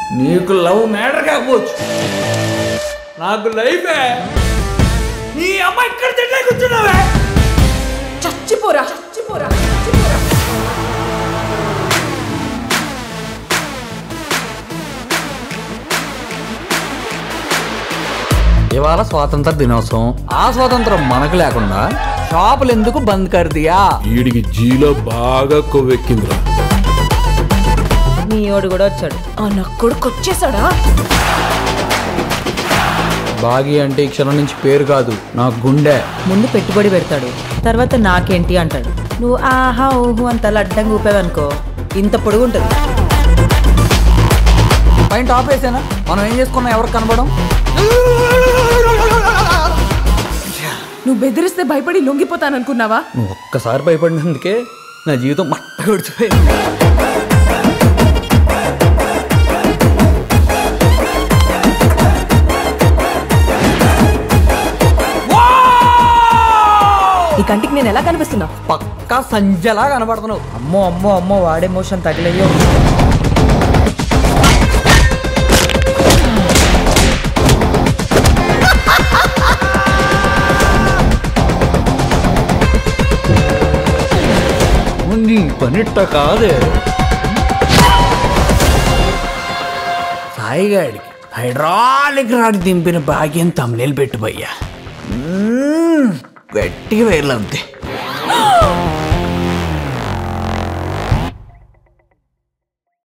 నీకు love matter కాకపోవచ్చు నాకు లైఫే నీ అమ్మ ఇక్కడ తింటే కూర్చున్నావే చచ్చిపోరా చచ్చిపోరా చచ్చిపోరా ఇవాళ స్వాతంత్ర దినోత్సవం ఆ స్వాతంత్రం మనకు లేకుండా షాపులు ఎందుకు బంద్ కర్దియా వీడికి జీలో బాగా కొవ్వెక్కిందిరా మీ ఓడు కూడా వచ్చాడు ఆ నా కొడుకు వచ్చేసాడా బాగి అంటే ఈ క్షణం నుంచి పేరు కాదు నా గుండె ముందు పెట్టుబడి పెడతాడు తర్వాత నాకేంటి అంటాడు నువ్వు ఆహా ఊహు అంత అడ్డంగా ఊపావనుకో ఇంత పొడుగు ఉంటుంది పైన టాప్ వేసానా మనం ఏం చేసుకున్నా ఎవరికి కనబడం నువ్వు బెదిరిస్తే భయపడి లొంగిపోతాననుకున్నావా నువ్వు ఒక్కసారి భయపడినందుకే నా జీవితం మట్ట గడిచిపోయింది ఈ కంటికి నేను ఎలా కనిపిస్తున్నా పక్కా సంజలా కనబడుతున్నావు అమ్మో అమ్మో అమ్మో వాడే మోషన్ తగిలయ్యో నీ పనిట్ట కాదే సాయిగాడికి హైడ్రాలిక్ రాడ్ దింపిన భాగ్యం తమిళ పెట్టుబయ్యా గట్టిగా వేర్లు అంతే